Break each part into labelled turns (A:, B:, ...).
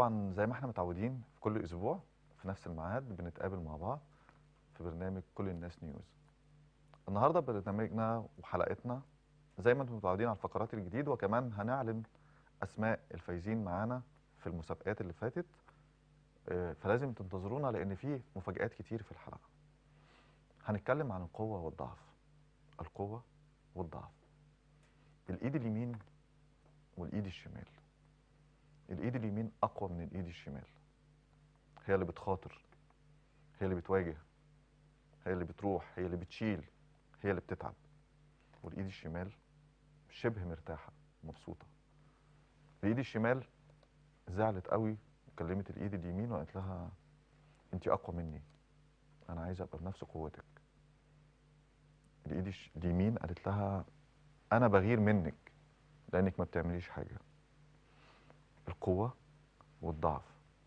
A: طبعا زي ما احنا متعودين في كل اسبوع في نفس الميعاد بنتقابل مع بعض في برنامج كل الناس نيوز النهارده برنامجنا وحلقتنا زي ما انتم متعودين على الفقرات الجديد وكمان هنعلن اسماء الفايزين معانا في المسابقات اللي فاتت آه، فلازم تنتظرونا لان في مفاجآت كتير في الحلقه هنتكلم عن القوه والضعف القوه والضعف الايد اليمين والايد الشمال الايد اليمين اقوى من الايد الشمال هي اللي بتخاطر هي اللي بتواجه هي اللي بتروح هي اللي بتشيل هي اللي بتتعب والايد الشمال شبه مرتاحه مبسوطه الايد الشمال زعلت قوي وكلمت الايد اليمين وقالت لها انت اقوى مني انا عايزه ابقى بنفس قوتك الايد الش- اليمين قالت لها انا بغير منك لانك ما بتعمليش حاجه القوه والضعف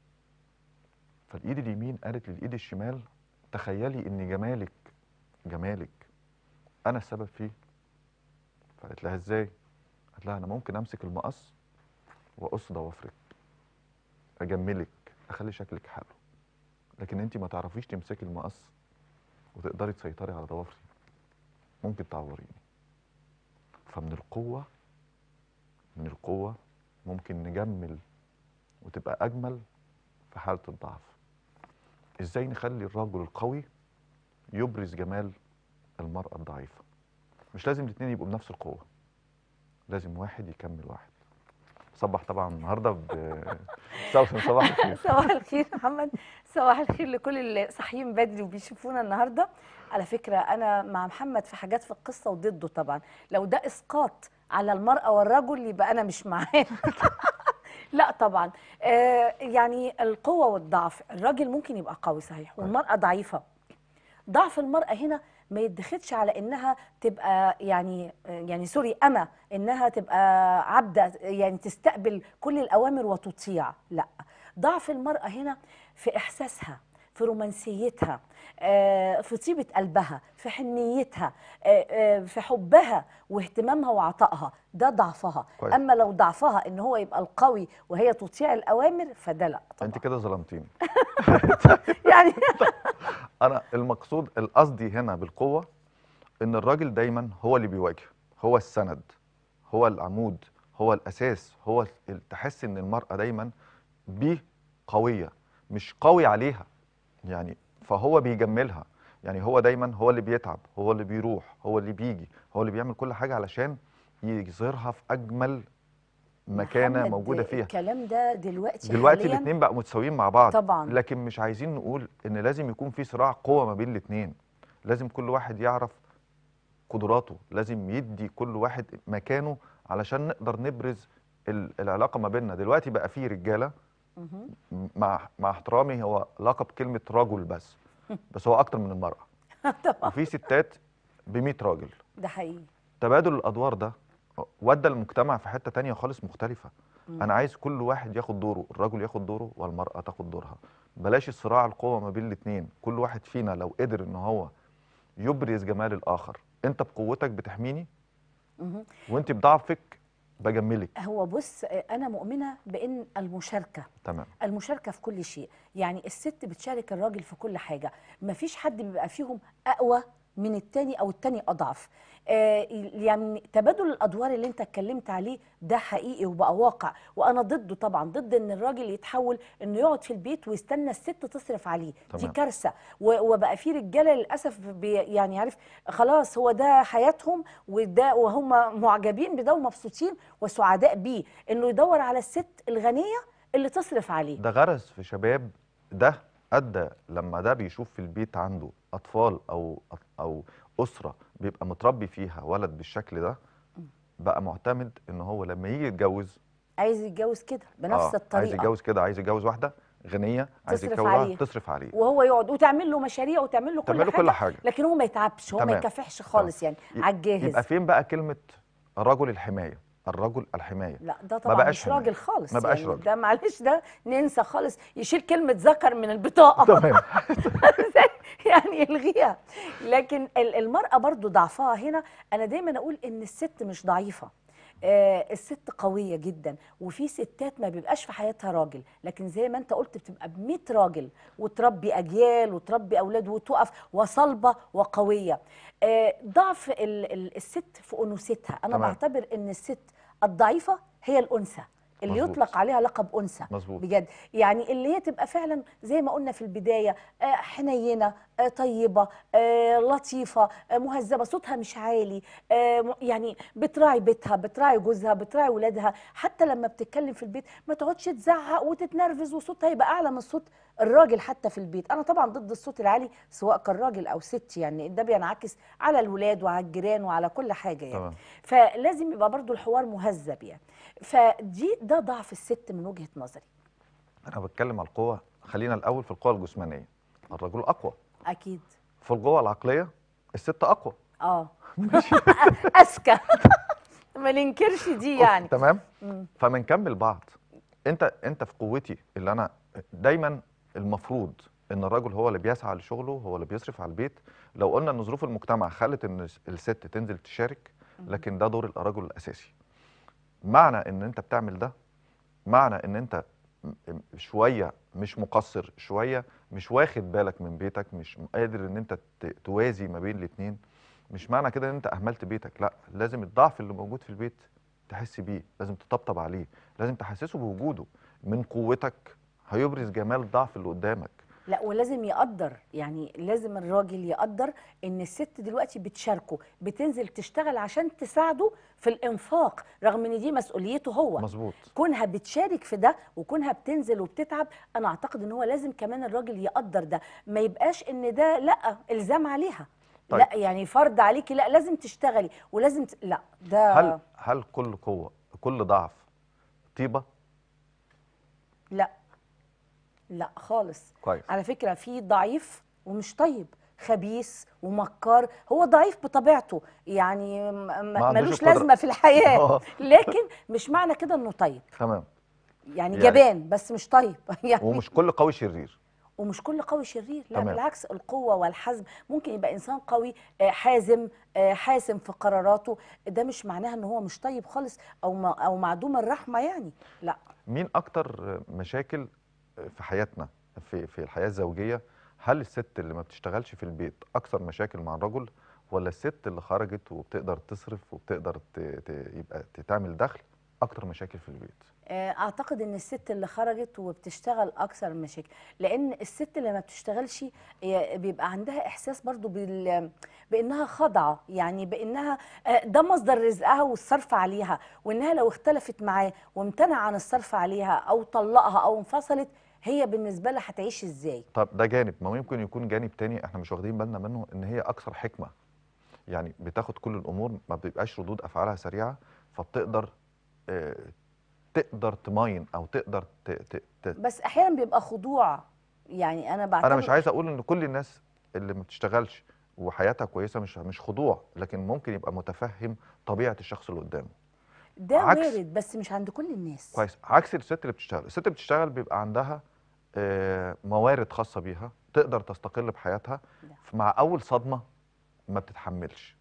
A: فالايد اليمين قالت للايد الشمال تخيلي ان جمالك جمالك انا السبب فيه فقالت لها ازاي قالت لها انا ممكن امسك المقص واقص ضوافرك اجملك اخلي شكلك حلو لكن انت ما تعرفيش تمسكي المقص وتقدري تسيطري على ضوافري ممكن تعوريني فمن القوه من القوه ممكن نجمل وتبقى اجمل في حاله الضعف ازاي نخلي الرجل القوي يبرز جمال المراه الضعيفه مش لازم الاثنين يبقوا بنفس القوه لازم واحد يكمل واحد صبح طبعا النهارده ب صباح صباح الخير
B: صباح الخير محمد صباح الخير لكل اللي صاحيين بدري وبيشوفونا النهارده على فكره انا مع محمد في حاجات في القصه وضده طبعا لو ده اسقاط على المراه والرجل يبقى انا مش معاه لا طبعا آه يعني القوه والضعف الراجل ممكن يبقى قوي صحيح والمراه ضعيفه ضعف المرأة هنا ما يتخدش على انها تبقى يعني يعني سوري اما انها تبقى عبده يعني تستقبل كل الاوامر وتطيع لا ضعف المرأة هنا في احساسها في رومانسيتها آه، في طيبة قلبها في حنيتها آه، آه، في حبها واهتمامها وعطائها ده ضعفها
A: كويس.
B: اما لو ضعفها ان هو يبقى القوي وهي تطيع الاوامر فده لا طبعا
A: انت كده ظلمتيني
B: يعني
A: انا المقصود القصدي هنا بالقوه ان الراجل دايما هو اللي بيواجه هو السند هو العمود هو الاساس هو ال- تحس ان المراه دايما بيه قويه مش قوي عليها يعني فهو بيجملها يعني هو دايما هو اللي بيتعب هو اللي بيروح هو اللي بيجي هو اللي بيعمل كل حاجه علشان يظهرها في اجمل مكانه
B: محمد،
A: موجوده فيها
B: الكلام ده دلوقتي
A: دلوقتي
B: حالياً
A: الاثنين بقوا متساويين مع بعض
B: طبعاً.
A: لكن مش عايزين نقول ان لازم يكون في صراع قوه ما بين الاثنين لازم كل واحد يعرف قدراته لازم يدي كل واحد مكانه علشان نقدر نبرز ال- العلاقه ما بيننا دلوقتي بقى في رجاله
B: مهم.
A: مع مع احترامي هو لقب كلمه رجل بس بس هو اكتر من المراه
B: طبعا
A: وفي ستات ب 100 راجل
B: ده حقيقي
A: تبادل الادوار ده ودى المجتمع في حته تانية خالص مختلفه انا عايز كل واحد ياخد دوره الرجل ياخد دوره والمراه تاخد دورها بلاش الصراع القوه ما بين الاثنين كل واحد فينا لو قدر ان هو يبرز جمال الاخر انت بقوتك بتحميني
B: مهم.
A: وانت بضعفك بجملك
B: هو بص انا مؤمنه بان المشاركه
A: تمام
B: المشاركه في كل شيء يعني الست بتشارك الراجل في كل حاجه مفيش حد بيبقى فيهم اقوى من التاني او التاني اضعف آه يعني تبادل الادوار اللي انت اتكلمت عليه ده حقيقي وبقى واقع وانا ضده طبعا ضد ان الراجل يتحول انه يقعد في البيت ويستنى الست تصرف عليه دي
A: تمام.
B: كارثه و- وبقى في رجاله للاسف بي يعني عارف خلاص هو ده حياتهم وده وهم معجبين بده ومبسوطين وسعداء بيه انه يدور على الست الغنيه اللي تصرف عليه
A: ده غرس في شباب ده ادى لما ده بيشوف في البيت عنده اطفال او او اسره بيبقى متربي فيها ولد بالشكل ده بقى معتمد ان هو لما يجي يتجوز
B: عايز يتجوز كده بنفس
A: عايز
B: الطريقه
A: يتجوز كده عايز يتجوز واحده غنيه عايز
B: تصرف
A: يتجوز
B: عليه.
A: واحده تصرف عليه
B: وهو يقعد وتعمل له مشاريع وتعمل له كل
A: تعمل له
B: حاجه
A: كل حاجه
B: لكن هو ما يتعبش هو ما
A: تمام.
B: يكافحش خالص يعني
A: ي-
B: على الجاهز
A: يبقى فين بقى كلمه رجل الحمايه الرجل الحمايه
B: لا ده طبعا
A: بقاش
B: مش
A: حماية.
B: راجل خالص
A: ما بقاش
B: يعني
A: راجل.
B: ده معلش ده ننسى خالص يشيل كلمه ذكر من البطاقه
A: تمام
B: يعني يلغيها لكن ال- المرأة برضو ضعفها هنا أنا دايما أقول إن الست مش ضعيفة آه الست قويه جدا وفي ستات ما بيبقاش في حياتها راجل لكن زي ما انت قلت بتبقى ب 100 راجل وتربي اجيال وتربي اولاد وتقف وصلبه وقويه آه ضعف ال ال الست في انوثتها انا
A: تمام.
B: بعتبر ان الست الضعيفه هي الانثى اللي
A: مظبوط.
B: يطلق عليها لقب انثى
A: مظبوط
B: بجد يعني اللي هي تبقى فعلا زي ما قلنا في البدايه آه، حنينه آه، طيبه آه، لطيفه آه، مهذبه صوتها مش عالي آه، م- يعني بتراعي بيتها بتراعي جوزها بتراعي ولادها حتى لما بتتكلم في البيت ما تقعدش تزعق وتتنرفز وصوتها يبقى اعلى من صوت الراجل حتى في البيت انا طبعا ضد الصوت العالي سواء كان راجل او ست يعني ده بينعكس على الولاد وعلى الجيران وعلى كل حاجه يعني
A: تمام
B: فلازم يبقى برضو الحوار مهذب يعني فدي ده ضعف الست من وجهة نظري
A: انا بتكلم على القوه خلينا الاول في القوه الجسمانيه الرجل اقوى
B: اكيد
A: في القوه العقليه الست اقوى
B: اه اذكى ما ننكرش دي يعني
A: تمام
B: مم.
A: فبنكمل بعض انت انت في قوتي اللي انا دايما المفروض ان الرجل هو اللي بيسعى لشغله هو اللي بيصرف على البيت لو قلنا ان ظروف المجتمع خلت ان الست تنزل تشارك لكن ده دور الرجل الاساسي معنى ان انت بتعمل ده معنى ان انت م- م- شويه مش مقصر شويه مش واخد بالك من بيتك مش قادر ان انت ت- توازي ما بين الاتنين مش معنى كده ان انت اهملت بيتك لا لازم الضعف اللي موجود في البيت تحس بيه لازم تطبطب عليه لازم تحسسه بوجوده من قوتك هيبرز جمال الضعف اللي قدامك
B: لا ولازم يقدر يعني لازم الراجل يقدر ان الست دلوقتي بتشاركه بتنزل تشتغل عشان تساعده في الانفاق رغم ان دي مسؤوليته هو
A: مظبوط
B: كونها بتشارك في ده وكونها بتنزل وبتتعب انا اعتقد ان هو لازم كمان الراجل يقدر ده ما يبقاش ان ده لا الزام عليها
A: طيب.
B: لا يعني فرض عليكي لا لازم تشتغلي ولازم ت... لا ده
A: هل هل كل قوه كل ضعف طيبه
B: لا لا خالص
A: كويس
B: على فكره في ضعيف ومش طيب خبيث ومكار هو ضعيف بطبيعته يعني م- م-
A: عندوش
B: ملوش
A: القدرة.
B: لازمه في الحياه
A: آه.
B: لكن مش معنى كده انه طيب
A: تمام
B: يعني
A: يعني-
B: جبان بس مش طيب يعني
A: ومش كل قوي شرير
B: ومش كل قوي شرير لا
A: تمام.
B: بالعكس القوة والحزم ممكن يبقى إنسان قوي آه، حازم آه، حاسم في قراراته ده مش معناها إن هو مش طيب خالص أو ما أو معدوم الرحمة يعني لا
A: مين اكتر مشاكل في حياتنا في في الحياه الزوجيه هل الست اللي ما بتشتغلش في البيت اكثر مشاكل مع الرجل ولا الست اللي خرجت وبتقدر تصرف وبتقدر ت... ت... يبقى ت- تعمل دخل اكتر مشاكل في البيت
B: آه، اعتقد ان الست اللي خرجت وبتشتغل اكثر المشاكل لان الست اللي ما بتشتغلش آه، بيبقى عندها احساس برضو بال بانها خاضعه يعني بانها آه، ده مصدر رزقها والصرف عليها وانها لو اختلفت معاه وامتنع عن الصرف عليها او طلقها او انفصلت هي بالنسبه لها هتعيش ازاي
A: طب ده جانب ما ممكن يكون جانب تاني احنا مش واخدين بالنا منه ان هي اكثر حكمه يعني بتاخد كل الامور ما بيبقاش ردود افعالها سريعه فبتقدر آه، تقدر تماين او تقدر ت... ت... ت...
B: بس احيانا بيبقى خضوع يعني انا بعتبر
A: انا مش عايز اقول ان كل الناس اللي ما بتشتغلش وحياتها كويسه مش مش خضوع لكن ممكن يبقى متفهم طبيعه الشخص اللي قدامه
B: ده
A: عكس-
B: وارد بس مش عند كل الناس
A: كويس عكس الست اللي بتشتغل الست اللي بتشتغل بيبقى عندها آه، موارد خاصه بيها تقدر تستقل بحياتها
B: ده.
A: مع اول صدمه ما بتتحملش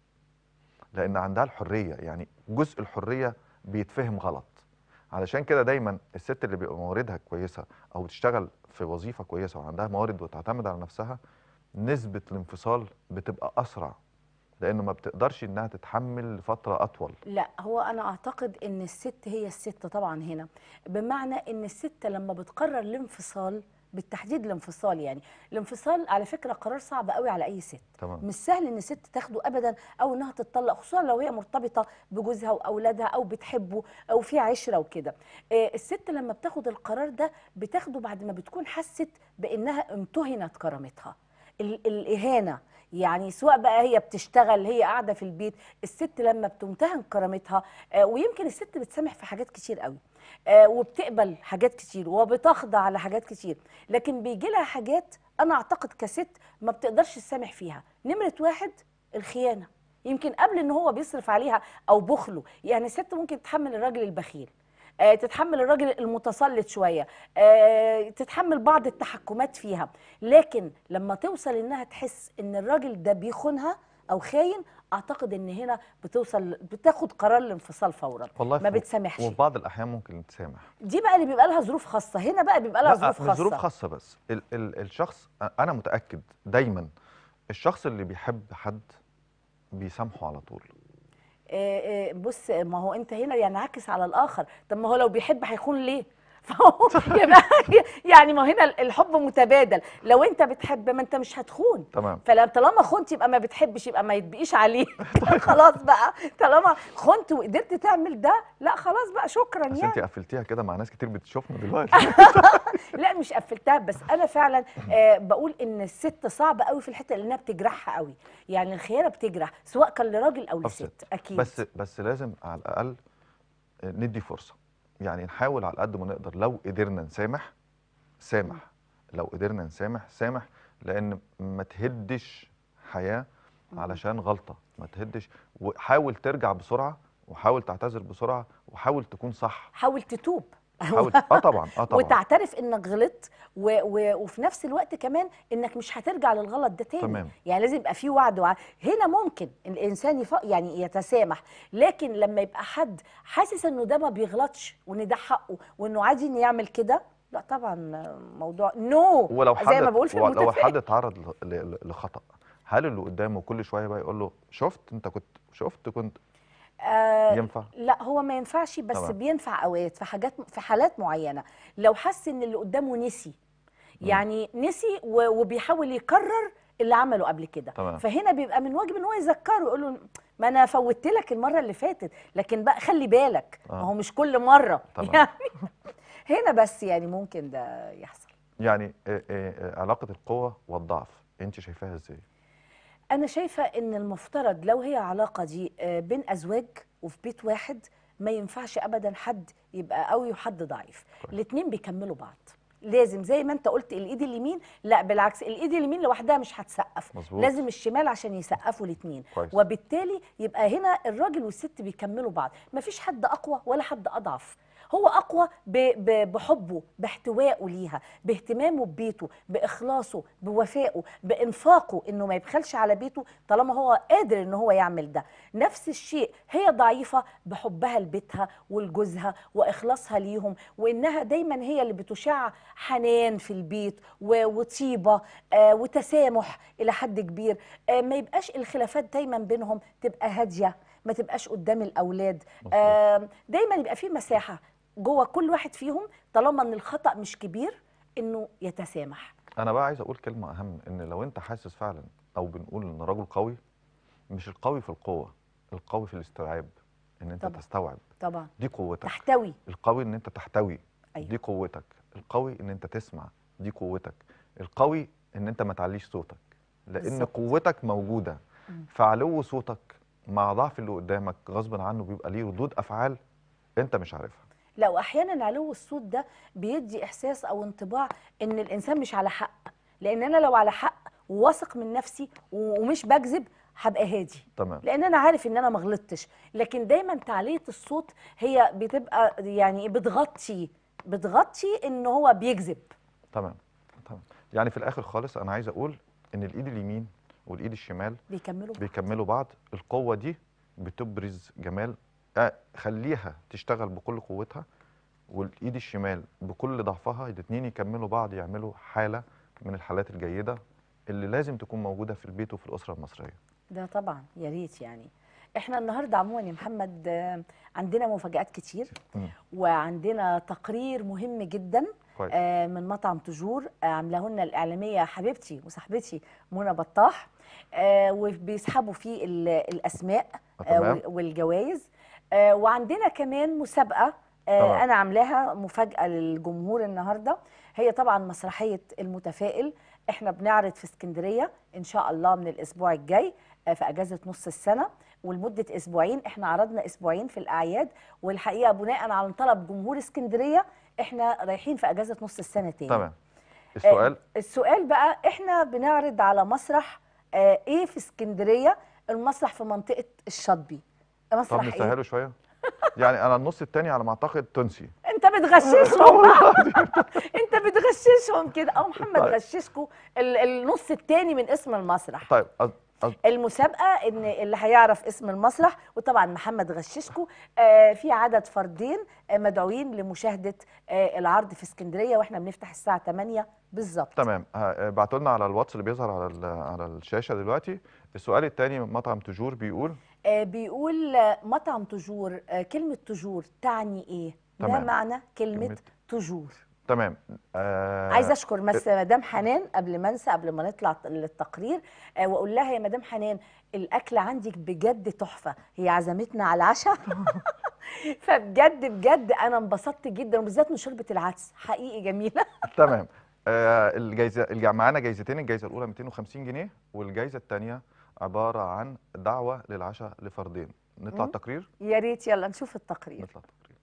A: لان عندها الحريه يعني جزء الحريه بيتفهم غلط علشان كده دايما الست اللي بيبقى مواردها كويسه او بتشتغل في وظيفه كويسه وعندها موارد وتعتمد على نفسها نسبه الانفصال بتبقى اسرع لانه ما بتقدرش انها تتحمل لفتره اطول
B: لا هو انا اعتقد ان الست هي الست طبعا هنا بمعنى ان الست لما بتقرر الانفصال بالتحديد الانفصال يعني الانفصال على فكره قرار صعب قوي على اي ست
A: تمام
B: مش سهل ان الست تاخده ابدا او انها تتطلق خصوصا لو هي مرتبطه بجوزها واولادها او بتحبه او في عشره وكده آه، الست لما بتاخد القرار ده بتاخده بعد ما بتكون حست بانها امتهنت كرامتها ال- الاهانه يعني سواء بقى هي بتشتغل هي قاعده في البيت الست لما بتمتهن كرامتها آه، ويمكن الست بتسامح في حاجات كتير قوي آه، وبتقبل حاجات كتير وبتخضع لحاجات كتير لكن بيجي لها حاجات انا اعتقد كست ما بتقدرش تسامح فيها نمره واحد الخيانه يمكن قبل ان هو بيصرف عليها او بخله يعني الست ممكن تتحمل الراجل البخيل آه، تتحمل الراجل المتسلط شويه آه، تتحمل بعض التحكمات فيها لكن لما توصل انها تحس ان الراجل ده بيخونها او خاين اعتقد ان هنا بتوصل بتاخد قرار الانفصال فورا
A: والله
B: ما
A: في-
B: بتسامحش
A: وفي بعض الاحيان ممكن نتسامح
B: دي بقى اللي بيبقى لها ظروف خاصه هنا بقى بيبقى لها
A: لا
B: ظروف
A: مش
B: خاصه
A: ظروف خاصه بس ال ال الشخص انا متاكد دايما الشخص اللي بيحب حد بيسامحه على طول
B: آه، آه، بص ما هو انت هنا ينعكس على الاخر طب ما هو لو بيحب هيخون ليه فهو يبقى يعني ما هنا الحب متبادل لو انت بتحب ما انت مش هتخون
A: تمام
B: فلما طالما خنت يبقى ما بتحبش يبقى ما يتبقيش عليه خلاص بقى طالما خنت وقدرت تعمل ده لا خلاص بقى شكرا
A: بس
B: يعني
A: انت قفلتيها كده مع ناس كتير بتشوفنا دلوقتي
B: لا مش قفلتها بس انا فعلا آه بقول ان الست صعبه قوي في الحته لانها بتجرحها قوي يعني الخيانه بتجرح سواء كان لراجل او
A: أو
B: لست
A: ست.
B: اكيد
A: بس بس لازم على الاقل ندي فرصه يعني نحاول على قد ما نقدر لو قدرنا نسامح سامح لو قدرنا نسامح سامح لان ما تهدش حياه علشان غلطه ما تهدش وحاول ترجع بسرعه وحاول تعتذر بسرعه وحاول تكون صح
B: حاول تتوب
A: حاول اه طبعا اه طبعا
B: وتعترف انك غلطت و... و... وفي نفس الوقت كمان انك مش هترجع للغلط ده تاني
A: تمام.
B: يعني لازم يبقى في وعد وع... هنا ممكن الانسان يف... يعني يتسامح لكن لما يبقى حد حاسس انه ده ما بيغلطش وان ده حقه وانه عادي انه يعمل كده لا طبعا موضوع نو
A: ولو حد
B: زي ما بقول في
A: لو
B: المتفائل
A: حد اتعرض ل- ل- لخطا هل اللي قدامه كل شويه بقى يقول له شفت انت كنت شفت كنت
B: آه
A: ينفع
B: لا هو ما ينفعش بس
A: تمام.
B: بينفع اوقات في حاجات في حالات معينه لو حس ان اللي قدامه نسي يعني نسي و- وبيحاول يكرر اللي عمله قبل كده
A: تمام.
B: فهنا بيبقى من واجب ان هو يذكره يقول له ما انا فوتت لك المره اللي فاتت لكن بقى خلي بالك ما
A: آه.
B: هو مش كل مره
A: تمام.
B: يعني هنا بس يعني ممكن ده يحصل
A: يعني آه، آه، آه، علاقه القوه والضعف انت شايفاها ازاي
B: انا شايفه ان المفترض لو هي علاقه دي آه، بين ازواج وفي بيت واحد ما ينفعش ابدا حد يبقى قوي وحد ضعيف
A: كويس.
B: الاثنين بيكملوا بعض لازم زي ما انت قلت الايد اليمين لا بالعكس الايد اليمين لوحدها مش هتسقف
A: مظبوط.
B: لازم الشمال عشان يسقفوا الاثنين
A: كويس.
B: وبالتالي يبقى هنا الراجل والست بيكملوا بعض مفيش حد اقوى ولا حد اضعف هو اقوى ب- ب- بحبه باحتوائه ليها باهتمامه ببيته باخلاصه بوفائه بانفاقه انه ما يبخلش على بيته طالما هو قادر ان هو يعمل ده نفس الشيء هي ضعيفه بحبها لبيتها ولجوزها واخلاصها ليهم وانها دايما هي اللي بتشع حنان في البيت و- وطيبه آه، وتسامح الى حد كبير آه، ما يبقاش الخلافات دايما بينهم تبقى هاديه ما تبقاش قدام الاولاد
A: مظبوط.
B: آم، دايما يبقى في مساحه جوه كل واحد فيهم طالما ان الخطا مش كبير انه يتسامح
A: انا بقى عايز اقول كلمه اهم ان لو انت حاسس فعلا او بنقول ان رجل قوي مش القوي في القوه القوي في الاستيعاب ان انت
B: طبعا.
A: تستوعب
B: طبعا
A: دي قوتك
B: تحتوي
A: القوي ان انت تحتوي
B: أيوة.
A: دي قوتك القوي ان انت تسمع دي قوتك القوي ان انت ما تعليش صوتك لان
B: بالظبط.
A: قوتك موجوده
B: مم.
A: فعلو صوتك مع ضعف اللي قدامك غصب عنه بيبقى ليه ردود افعال انت مش عارفها
B: لا واحيانا علو الصوت ده بيدي احساس او انطباع ان الانسان مش على حق لان انا لو على حق وواثق من نفسي و- ومش بكذب هبقى هادي
A: تمام
B: لان انا عارف ان انا ما غلطتش لكن دايما تعليه الصوت هي بتبقى يعني بتغطي بتغطي ان هو بيكذب
A: تمام تمام يعني في الاخر خالص انا عايز اقول ان الايد اليمين والايد الشمال
B: بيكملوا بعض.
A: بيكملوا بعض القوه دي بتبرز جمال آه، خليها تشتغل بكل قوتها والايد الشمال بكل ضعفها الاثنين يكملوا بعض يعملوا حاله من الحالات الجيده اللي لازم تكون موجوده في البيت وفي الاسره المصريه
B: ده طبعا يا ريت يعني احنا النهارده عموما يا محمد آه، عندنا مفاجآت كتير
A: مم.
B: وعندنا تقرير مهم جدا
A: كويس
B: آه، من مطعم تجور آه، عاملاه لنا الاعلاميه حبيبتي وصاحبتي منى بطاح آه، وبيسحبوا فيه ال- الاسماء
A: آه،
B: آه،
A: تمام.
B: وال- والجوائز آه، وعندنا كمان مسابقه آه،
A: تمام.
B: انا عاملاها مفاجاه للجمهور النهارده هي طبعا مسرحيه المتفائل احنا بنعرض في اسكندريه ان شاء الله من الاسبوع الجاي آه، في اجازه نص السنه ولمده اسبوعين احنا عرضنا اسبوعين في الاعياد والحقيقه بناء على طلب جمهور اسكندريه احنا رايحين في اجازه نص السنه تاني
A: تمام السؤال
B: آه، السؤال بقى احنا بنعرض على مسرح آه، ايه في اسكندريه المسرح في منطقه الشاطبي
A: طب
B: مسرح ايه
A: نسهله شويه يعني انا النص الثاني على ما اعتقد تونسي
B: انت بتغششهم انت بتغششهم كده اه محمد
A: طيب.
B: غششكوا ال- النص التاني من اسم المسرح
A: طيب أ- أص-
B: المسابقه ان اللي هيعرف اسم المسرح وطبعا محمد غششكو آه في عدد فردين آه مدعوين لمشاهده آه العرض في اسكندريه واحنا بنفتح الساعه 8 بالظبط
A: تمام بعتوا لنا على الواتس اللي بيظهر على ال- على الشاشه دلوقتي السؤال الثاني من مطعم تجور بيقول
B: آه بيقول آه، مطعم تجور آه كلمه تجور تعني ايه ما
A: تمام.
B: معنى كلمه
A: كلمة
B: تجور
A: تمام آه
B: عايزه اشكر مس مدام حنان قبل ما انسى قبل ما نطلع للتقرير آه واقول لها يا مدام حنان الاكل عندك بجد تحفه هي عزمتنا على العشاء فبجد بجد انا انبسطت جدا وبالذات من شوربه العدس حقيقي جميله
A: تمام آه الجايزه الجا- معانا جايزتين الجايزه الاولى 250 جنيه والجايزه الثانيه عباره عن دعوه للعشاء لفردين نطلع
B: مم.
A: التقرير
B: يا ريت يلا نشوف التقرير
A: نطلع التقرير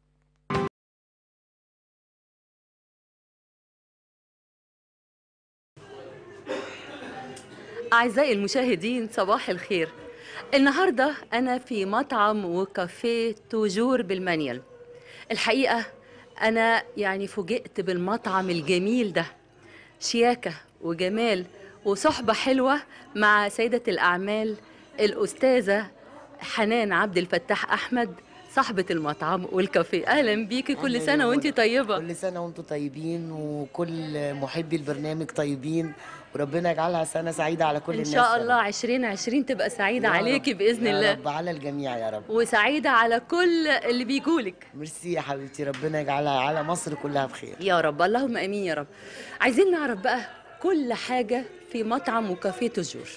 C: أعزائي المشاهدين صباح الخير النهاردة أنا في مطعم وكافيه توجور بالمانيال الحقيقة أنا يعني فوجئت بالمطعم الجميل ده شياكة وجمال وصحبة حلوة مع سيدة الأعمال الأستاذة حنان عبد الفتاح أحمد صاحبة المطعم والكافيه أهلا بيكي كل
D: أهلاً
C: سنة
D: يا
C: وانتي
D: منى.
C: طيبة
D: كل سنة وانتم طيبين وكل محبي البرنامج طيبين وربنا يجعلها سنة سعيدة على كل
C: إن
D: الناس
C: شاء
D: يا
C: الله
D: رب.
C: 2020 تبقى سعيدة
D: يا
C: عليكي
D: رب.
C: بإذن
D: يا
C: الله
D: رب على الجميع يا رب
C: وسعيدة على كل اللي بيجولك
D: ميرسي يا حبيبتي ربنا يجعلها على مصر كلها بخير
C: يا رب اللهم امين يا رب عايزين نعرف بقى كل حاجة في مطعم وكافيه تجور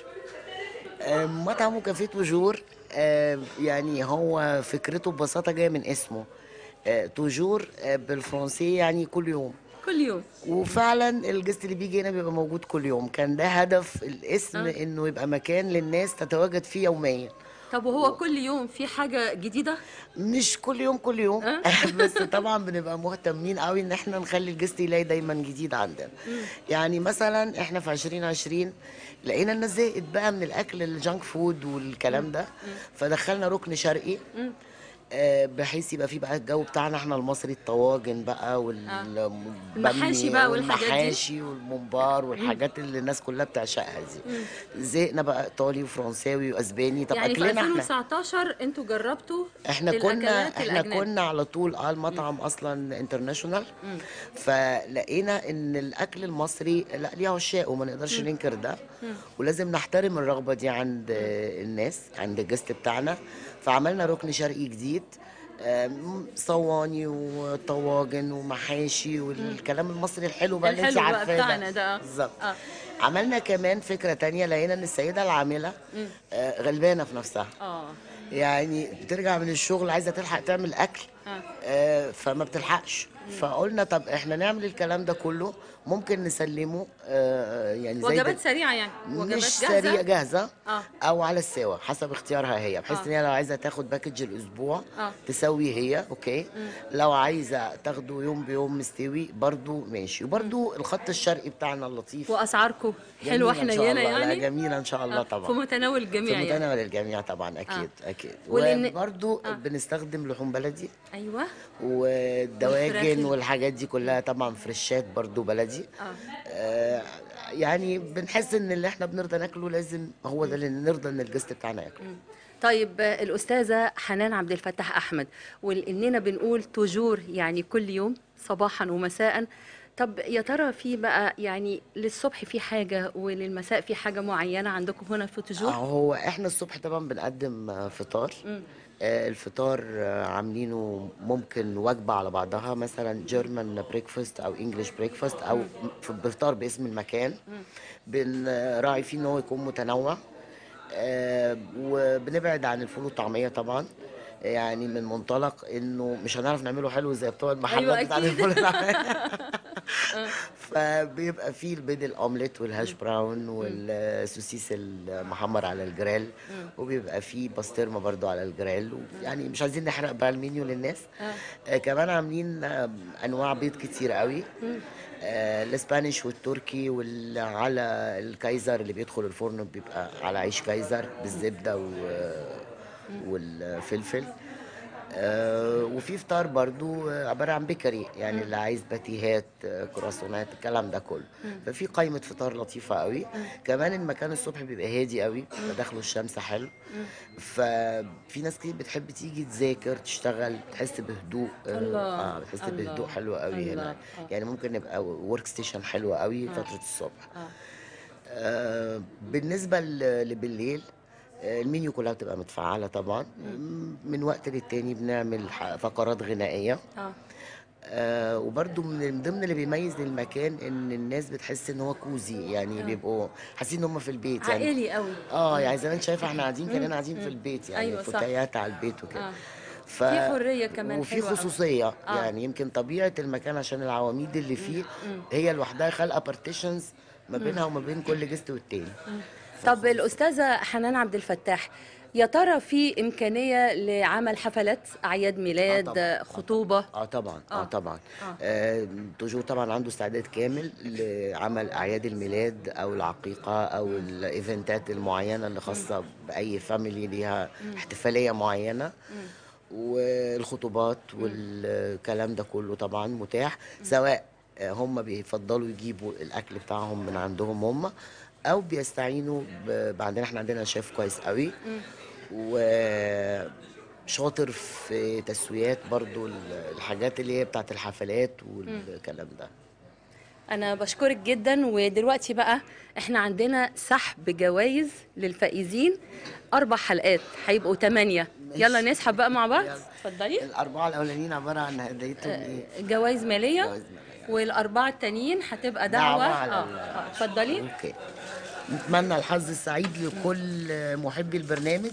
D: آه، مطعم وكافيه توجور آه، يعني هو فكرته ببساطة جاية من اسمه آه، توجور آه، بالفرنسية يعني كل يوم
C: كل يوم
D: وفعلا الجست اللي بيجي هنا بيبقى موجود كل يوم كان ده هدف الاسم
C: آه.
D: انه يبقى مكان للناس تتواجد فيه يوميا
C: طب وهو كل يوم في حاجة جديدة
D: مش كل يوم كل يوم
C: أه؟
D: بس طبعا بنبقى مهتمين قوي ان احنا نخلي الجست يلاقي دايما جديد عندنا يعني مثلا احنا في 2020 لقينا الناس زهقت بقى من الاكل الجانك فود والكلام ده فدخلنا ركن شرقي
C: مم.
D: آه، بحيث يبقى فيه بقى الجو بتاعنا احنا المصري الطواجن بقى والبامي
C: المحاشي بقى والحاجات دي.
D: والمحاشي والممبار والحاجات اللي الناس كلها بتعشقها دي زهقنا بقى ايطالي وفرنساوي واسباني طب
C: يعني في
D: اكلنا احنا
C: 2019 انتوا جربتوا
D: احنا كنا
C: للأكلات
D: احنا
C: الأجنبي.
D: كنا على طول اه المطعم اصلا انترناشونال
C: مم.
D: فلقينا ان الاكل المصري لا ليه عشاق وما نقدرش ننكر ده ولازم نحترم الرغبه دي عند آه، الناس عند الجست بتاعنا فعملنا ركن شرقي جديد آم، صواني وطواجن ومحاشي والكلام المصري الحلو بقى اللي انت
C: الحلو بقى
D: عارفاه
C: بتاعنا ده.
D: بالظبط
C: آه.
D: عملنا كمان فكره تانية لقينا ان السيده العامله آه، غلبانه في نفسها
C: اه
D: يعني بترجع من الشغل عايزه تلحق تعمل اكل
C: آه.
D: آه فما بتلحقش فقلنا طب احنا نعمل الكلام ده كله ممكن نسلمه آه يعني زي
C: وجبات
D: ده-
C: سريعة يعني وجبات
D: مش
C: جاهزة
D: سريع جاهزه
C: آه.
D: او على السوا حسب اختيارها هي بحيث
C: آه.
D: ان هي لو عايزه تاخد باكج الاسبوع
C: آه.
D: تسوي هي اوكي لو عايزه تاخده يوم بيوم مستوي برضو ماشي وبرضو الخط الشرقي بتاعنا اللطيف
C: وأسعاركم
D: جميلة
C: حلوة
D: إن شاء
C: حنينة
D: الله. لا،
C: يعني
D: جميله ان شاء الله
C: آه،
D: طبعا
C: في متناول
D: في
C: الجميع يعني
D: متناول الجميع طبعا اكيد اكيد
C: ولأن-
D: وبرضو
C: آه.
D: بنستخدم لحوم بلدي
C: أيوة
D: والدواجن
C: والفراخ.
D: والحاجات دي كلها طبعا فريشات برضو بلدي
C: آه.
D: آه يعني بنحس ان اللي احنا بنرضى ناكله لازم هو ده اللي نرضى ان الجست بتاعنا ياكله
C: طيب آه، الأستاذة حنان عبد الفتاح أحمد وإننا بنقول توجور يعني كل يوم صباحا ومساء طب يا ترى في بقى يعني للصبح في حاجة وللمساء في حاجة معينة عندكم هنا في توجور؟
D: هو احنا الصبح طبعا بنقدم آه، فطار
C: مم.
D: آه، الفطار آه، عاملينه ممكن وجبة على بعضها مثلا جيرمان بريكفاست او انجلش بريكفاست او ف- بفطار باسم المكان بنراعي فيه ان هو يكون متنوع آه، وبنبعد عن الفول والطعمية طبعا يعني من منطلق انه مش هنعرف نعمله حلو زي بتوع المحلات
C: أيوة
D: بتاع
C: أكيد.
D: الفول والطعمية فبيبقى فيه البيض الاومليت والهاش براون والسوسيس المحمر على الجريل وبيبقى فيه بسطرمه برضو على الجريل يعني مش عايزين نحرق بقى المنيو للناس آه كمان عاملين آه انواع بيض كتير قوي آه الاسبانيش والتركي وعلى الكايزر اللي بيدخل الفرن بيبقى على عيش كايزر بالزبده و والفلفل آه، وفي فطار برضو آه، عبارة عن بيكري يعني اللي عايز باتيهات آه، كراسونات الكلام ده كله ففي قائمة فطار لطيفة قوي كمان المكان الصبح بيبقى هادي قوي داخله الشمس حلو ففي ناس كتير بتحب تيجي تذاكر تشتغل تحس بهدوء آه،
C: الله،
D: اه بتحس
C: الله،
D: بهدوء حلو قوي
C: الله،
D: هنا
C: آه.
D: يعني ممكن نبقى ورك ستيشن حلوة قوي فترة الصبح
C: آه.
D: آه، بالنسبة ل- لبالليل آه، المنيو كلها بتبقى متفعلة طبعا م- من وقت للتاني بنعمل ح- فقرات غنائية
C: اه
D: آه وبرده من ضمن اللي بيميز المكان ان الناس بتحس ان هو كوزي يعني بيبقوا حاسين ان هم في البيت يعني
C: عائلي قوي
D: اه يعني زمان شايفه احنا قاعدين كاننا قاعدين في البيت يعني
C: أيوة، صح.
D: فتيات على البيت وكده
C: آه.
D: ف...
C: في حرية كمان
D: وفي
C: حلوة أوي.
D: خصوصيه
C: آه.
D: يعني يمكن طبيعه المكان عشان العواميد اللي فيه هي لوحدها خالقه بارتيشنز ما بينها وما بين كل جست والتاني
C: طب الأستاذة حنان عبد الفتاح يا ترى في إمكانية لعمل حفلات أعياد ميلاد
D: طبعاً.
C: خطوبة
D: اه طبعا اه,
C: آه.
D: طبعا
C: آه.
D: آه توجور طبعا عنده استعداد كامل لعمل اعياد الميلاد او العقيقه او الايفنتات المعينه اللي خاصه باي فاميلي ليها احتفاليه معينه والخطوبات والكلام ده كله طبعا متاح سواء آه، هم بيفضلوا يجيبوا الاكل بتاعهم من عندهم هم او بيستعينوا ب- عندنا احنا عندنا شيف كويس قوي وشاطر في تسويات برضو ال- الحاجات اللي هي بتاعت الحفلات والكلام ده
C: أنا بشكرك جدا ودلوقتي بقى إحنا عندنا سحب جوائز للفائزين أربع حلقات هيبقوا ثمانية
D: ماشي.
C: يلا نسحب بقى مع بعض
D: يلا.
C: اتفضلي
D: الأربعة الأولانيين عبارة عن هديتهم إيه؟
C: جوائز مالية
D: جوائز مالية.
C: والأربعة التانيين هتبقى دعوة
D: دعوة على
C: آه،
D: ال-
C: آه، اتفضلي
D: أوكي نتمنى الحظ السعيد لكل محبي البرنامج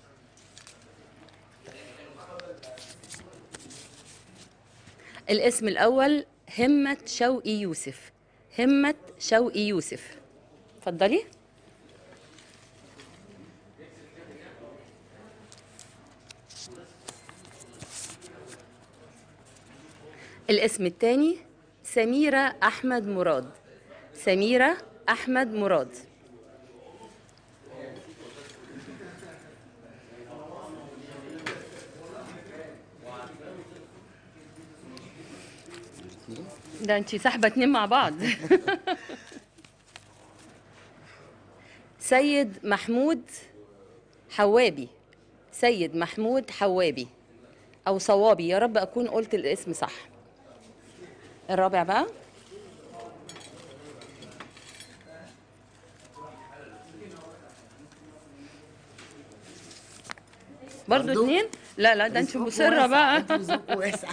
C: الاسم الأول همة شوقي يوسف همة شوقي يوسف اتفضلي الاسم الثاني سميرة أحمد مراد سميرة أحمد مراد ده انتي سحبة اتنين مع بعض سيد محمود حوابي سيد محمود حوابي او صوابي يا رب اكون قلت الاسم صح الرابع بقى برضو
D: برضو؟
C: اتنين لا لا ده انت
D: رزقكم
C: مصرة
D: واسع،
C: بقى
D: انتوا رزقكم واسع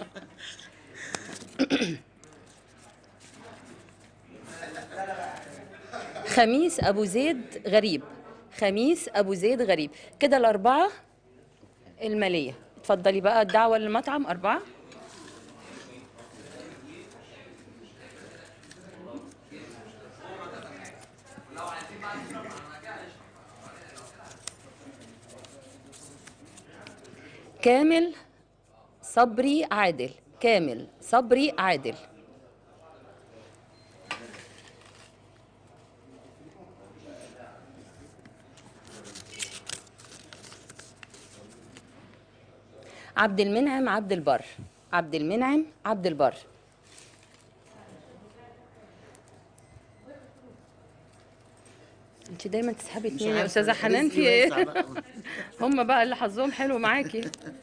C: خميس ابو زيد غريب خميس ابو زيد غريب كده الاربعه الماليه اتفضلي بقى الدعوه للمطعم اربعه كامل صبري عادل كامل صبري عادل عبد المنعم عبد البر عبد المنعم عبد البر انت دايما تسحبي
D: مش
C: اتنين يا
D: عارفة،
C: استاذه حنان
D: رزقي
C: في ايه
D: واسع بقى.
C: هم بقى اللي حظهم حلو معاكي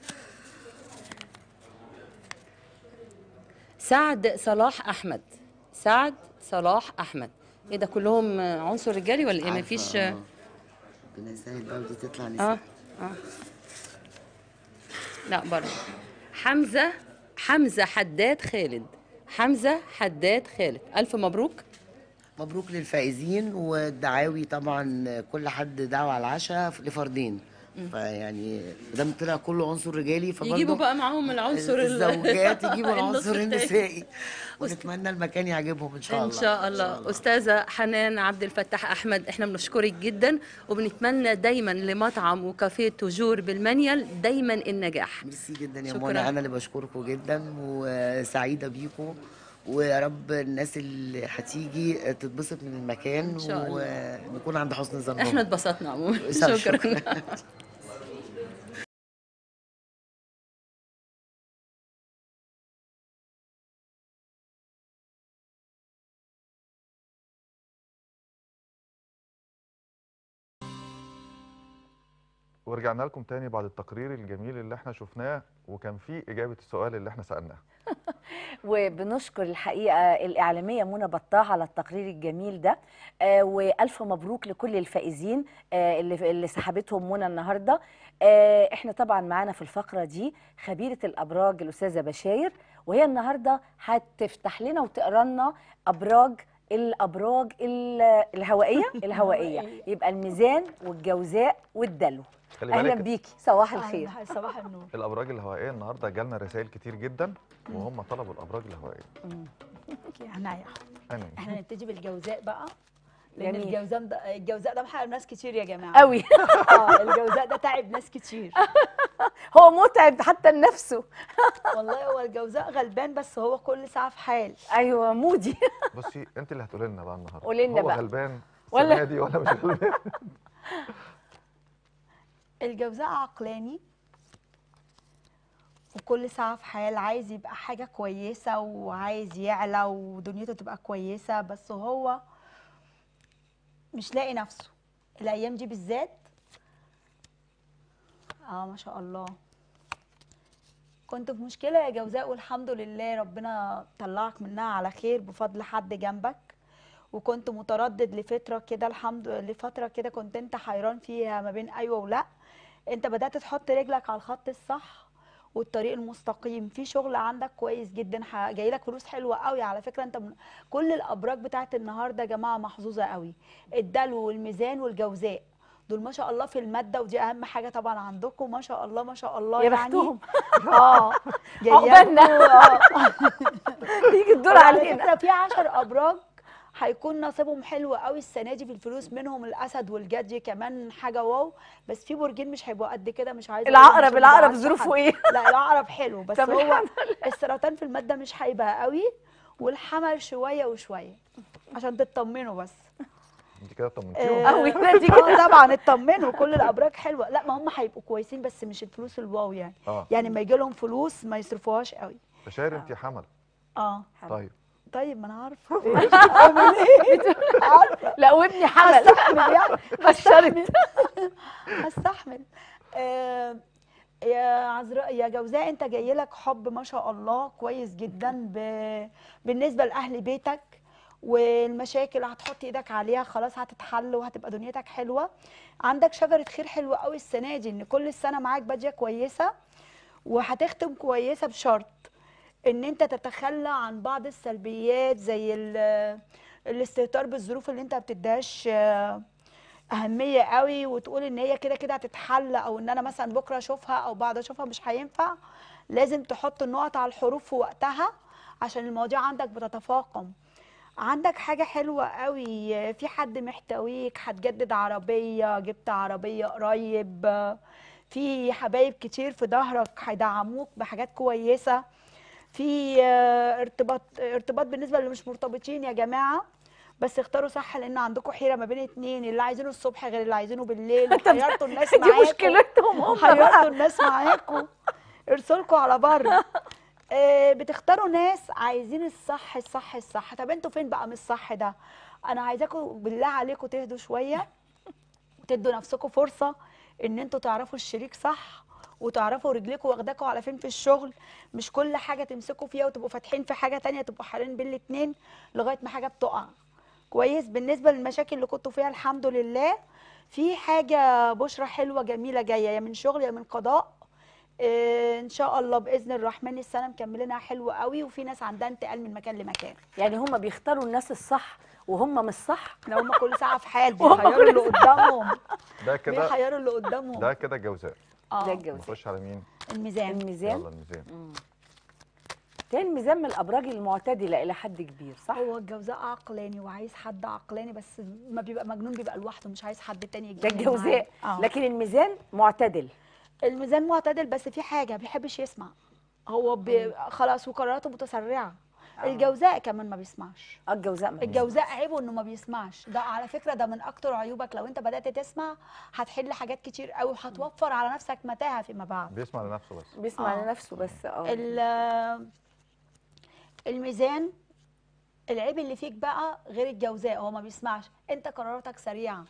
C: سعد صلاح احمد سعد صلاح احمد ايه ده كلهم عنصر رجالي ولا ايه
D: عارفة،
C: مفيش
D: آه. ربنا يسهل بقى ودي تطلع
C: اه
D: نساء
C: اه لا برضه حمزه حمزه حداد خالد حمزه حداد خالد الف مبروك
D: مبروك للفائزين والدعاوي طبعا كل حد دعوة على العشاء لفردين فيعني دام طلع كله عنصر رجالي فبرضه
C: يجيبوا بقى معاهم العنصر ال-
D: الزوجات يجيبوا
C: النص
D: العنصر
C: التاني.
D: النسائي ونتمنى المكان يعجبهم ان شاء
C: ان
D: الله
C: شاء الله استاذه حنان عبد الفتاح احمد احنا بنشكرك جدا وبنتمنى دايما لمطعم وكافيه توجور بالمنيل دايما النجاح
D: ميرسي جدا يا
C: شكراً.
D: منى انا اللي بشكركم جدا وسعيده بيكم ويا رب الناس اللي هتيجي تتبسط من المكان
C: إن شاء الله.
D: ونكون عند حسن ظنهم
C: احنا اتبسطنا عموما
D: شكراً.
C: شكرا
A: ورجعنا لكم تاني بعد التقرير الجميل اللي احنا شفناه وكان فيه اجابه السؤال اللي احنا سالناه
B: وبنشكر الحقيقه الاعلاميه منى بطاح على التقرير الجميل ده آه والف مبروك لكل الفائزين آه اللي اللي سحبتهم منى النهارده آه احنا طبعا معانا في الفقره دي خبيره الابراج الاستاذه بشاير وهي النهارده هتفتح لنا وتقرا لنا ابراج الابراج ال- الهوائيه الهوائيه يبقى الميزان والجوزاء والدلو
A: خلي
B: اهلا
A: بالك
B: بيكي صباح الخير
E: أهلاً، صباح النور
A: الابراج الهوائيه النهارده جالنا رسائل كتير جدا وهم طلبوا الابراج الهوائيه
E: عناية
A: انا
E: احنا نبتدي بالجوزاء بقى لان
B: جميل.
E: الجوزاء ده الجوزاء ده محقق ناس كتير يا جماعه
B: قوي
E: اه الجوزاء ده تعب ناس كتير
B: هو متعب حتى لنفسه
E: والله هو الجوزاء غلبان بس هو كل ساعه في حال
B: ايوه مودي
A: بصي انت اللي هتقولي لنا بقى النهارده
B: قولي لنا
A: هو
B: بقى.
A: غلبان
B: ولا-
A: السنه دي ولا مش غلبان
E: الجوزاء عقلاني وكل ساعة في حال عايز يبقى حاجة كويسة وعايز يعلى ودنيته تبقى كويسة بس هو مش لاقي نفسه الأيام دي بالذات اه ما شاء الله كنت في مشكلة يا جوزاء والحمد لله ربنا طلعك منها على خير بفضل حد جنبك وكنت متردد لفترة كده الحمد لفترة كده كنت انت حيران فيها ما بين ايوه ولا انت بدأت تحط رجلك على الخط الصح والطريق المستقيم في شغل عندك كويس جدا ح- جاي لك فلوس حلوه قوي على فكره انت من كل الابراج بتاعت النهارده يا جماعه محظوظه قوي الدلو والميزان والجوزاء دول ما شاء الله في الماده ودي اهم حاجه طبعا عندكم ما شاء الله ما شاء الله
B: يا
E: يعني
B: بختهم.
E: اه
B: عقبالنا.
E: اه
B: يجي الدور
E: على
B: علينا
E: فكره في 10 ابراج هيكون نصيبهم حلو قوي السنه دي في الفلوس منهم الاسد والجدي كمان حاجه واو بس في برجين مش هيبقوا قد كده مش عايزه أقول
B: العقرب
E: عشان
B: العقرب
E: مزعلش
B: ظروفه
E: حد.
B: ايه
E: لا العقرب حلو بس
B: طب
E: هو
B: الحمد
E: السرطان في الماده مش هيبقى قوي والحمل شويه وشويه عشان تطمنوا بس
A: انت كده طمنتيهم
E: آه،
B: قوي دي
E: اه طبعا اطمنوا كل الابراج حلوه لا ما هم هيبقوا كويسين بس مش الفلوس الواو يعني
A: اه
E: يعني ما يجي لهم فلوس ما يصرفوهاش قوي
A: بشاير انت حمل
E: اه
A: طيب
E: طيب ما انا عارفه اعمل ايه عارفه
B: لا وابني حمل
E: هستحمل يعني
B: بشرت
E: هستحمل آه يا عذراء يا جوزاء انت جاي لك حب ما شاء الله كويس جدا ب... بالنسبه لاهل بيتك والمشاكل هتحط ايدك عليها خلاص هتتحل وهتبقى دنيتك حلوه عندك شجره خير حلوه قوي السنه دي ان كل السنه معاك باديه كويسه وهتختم كويسه بشرط ان انت تتخلى عن بعض السلبيات زي ال- الاستهتار بالظروف اللي انت ما بتديهاش آه، اهميه قوي وتقول ان هي كده كده هتتحل او ان انا مثلا بكره اشوفها او بعد اشوفها مش هينفع لازم تحط النقط على الحروف في وقتها عشان المواضيع عندك بتتفاقم عندك حاجة حلوة قوي في حد محتويك هتجدد عربية جبت عربية قريب في حبايب كتير في ظهرك هيدعموك بحاجات كويسة في آه، ارتباط ارتباط بالنسبة اللي مش مرتبطين يا جماعة بس اختاروا صح لان عندكم حيرة ما بين اتنين اللي عايزينه الصبح غير اللي عايزينه بالليل وحيرتوا الناس
B: دي
E: معاكم
B: مشكلتهم هم
E: حيرتوا
B: بقى
E: الناس معاكم ارسلكوا على بره آه، بتختاروا ناس عايزين الصح الصح الصح طب انتوا فين بقى من الصح ده انا عايزاكم بالله عليكم تهدوا شويه وتدوا نفسكم فرصه ان انتوا تعرفوا الشريك صح وتعرفوا رجليكم واخداكوا على فين في الشغل مش كل حاجه تمسكوا فيها وتبقوا فاتحين في حاجه تانية تبقوا حالين بين الاتنين لغايه ما حاجه بتقع كويس بالنسبه للمشاكل اللي كنتوا فيها الحمد لله في حاجه بشرة حلوه جميله جايه يا من شغل يا من قضاء آه، ان شاء الله باذن الرحمن السنه مكملينها حلوه قوي وفي ناس عندها انتقال من مكان لمكان
B: يعني هم بيختاروا الناس الصح وهم مش صح
E: لو هم كل ساعه في حال
B: وهم
E: بيخيروا
B: كل
E: اللي قدامهم
A: ده كده
E: بيخيروا اللي قدامهم
A: ده كده جوزاء
B: ده
E: اه
B: الجوزاء
A: نخش على مين
E: الميزان
B: الميزان
A: يلا الميزان
B: تاني الميزان من الابراج المعتدله الى حد كبير صح
E: هو الجوزاء عقلاني وعايز حد عقلاني بس ما بيبقى مجنون بيبقى لوحده مش عايز حد تاني
B: ده
E: يتجنن معاه.
B: الجوزاء
E: آه.
B: لكن الميزان معتدل
E: الميزان معتدل بس في حاجه ما بيحبش يسمع هو بي... خلاص وقراراته متسرعه الجوزاء كمان ما بيسمعش
B: اه الجوزاء ما
E: الجوزاء عيبه انه ما بيسمعش ده على فكره ده من اكتر عيوبك لو انت بدات تسمع هتحل حاجات كتير قوي وهتوفر على نفسك متاهه فيما بعد
A: بيسمع لنفسه بس
B: بيسمع
E: آه.
B: لنفسه بس اه
E: ال- الميزان العيب اللي فيك بقى غير الجوزاء هو ما بيسمعش انت قراراتك سريعه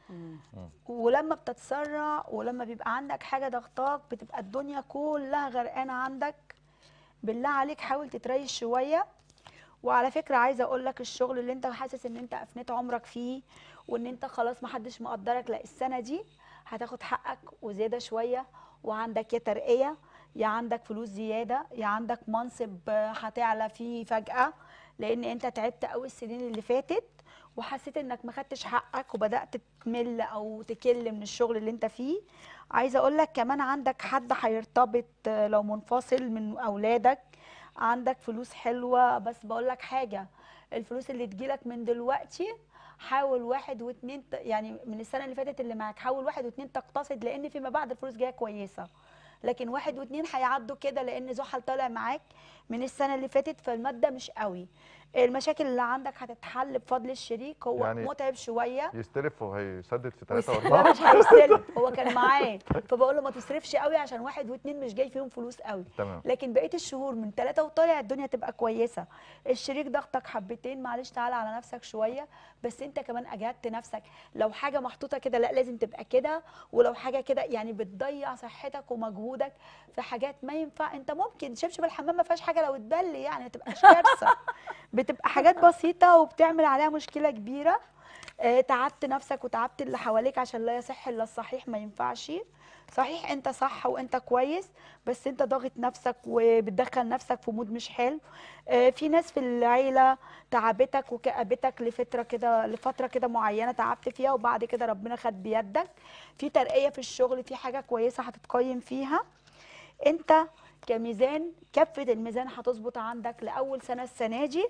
E: ولما بتتسرع ولما بيبقى عندك حاجه ضغطاك بتبقى الدنيا كلها غرقانه عندك بالله عليك حاول تتريش شويه وعلى فكره عايزه اقول لك الشغل اللي انت حاسس ان انت افنيت عمرك فيه وان انت خلاص ما حدش مقدرك لا السنه دي هتاخد حقك وزياده شويه وعندك يا ترقيه يا عندك فلوس زياده يا عندك منصب آه، هتعلى فيه فجاه لان انت تعبت قوي السنين اللي فاتت وحسيت انك ما خدتش حقك وبدات تمل او تكل من الشغل اللي انت فيه عايزه اقول لك كمان عندك حد هيرتبط آه، لو منفصل من اولادك عندك فلوس حلوه بس بقول لك حاجه الفلوس اللي تجيلك من دلوقتي حاول واحد واتنين ت- يعني من السنه اللي فاتت اللي معاك حاول واحد واتنين تقتصد لان فيما بعد الفلوس جايه كويسه لكن واحد واتنين هيعدوا كده لان زحل طالع معاك من السنه اللي فاتت فالماده مش قوي المشاكل اللي عندك هتتحل بفضل الشريك هو
A: يعني
E: يعني متعب شويه
A: يستلف وهيسدد في ثلاثة
B: ويس-
E: لا
A: وأربعة
E: مش هيستلف هو كان معاه فبقول له ما تصرفش قوي عشان واحد واتنين مش جاي فيهم فلوس قوي
A: تمام
E: لكن بقيه الشهور من ثلاثة وطالع الدنيا تبقى كويسه الشريك ضغطك حبتين معلش تعالى على نفسك شويه بس انت كمان اجهدت نفسك لو حاجه محطوطه كده لا لازم تبقى كده ولو حاجه كده يعني بتضيع صحتك ومجهودك في حاجات ما ينفع انت ممكن شبشب الحمام ما فيهاش حاجه لو اتبل يعني ما تبقاش كارثه بتبقى حاجات بسيطه وبتعمل عليها مشكله كبيره آه، تعبت نفسك وتعبت اللي حواليك عشان لا يصح الا الصحيح ما ينفعش صحيح انت صح وانت كويس بس انت ضاغط نفسك وبتدخل نفسك في مود مش حلو آه، في ناس في العيله تعبتك وكأبتك لفتره كده لفتره كده معينه تعبت فيها وبعد كده ربنا خد بيدك في ترقيه في الشغل في حاجه كويسه هتتقيم فيها انت كميزان كفه الميزان هتظبط عندك لاول سنه السنه دي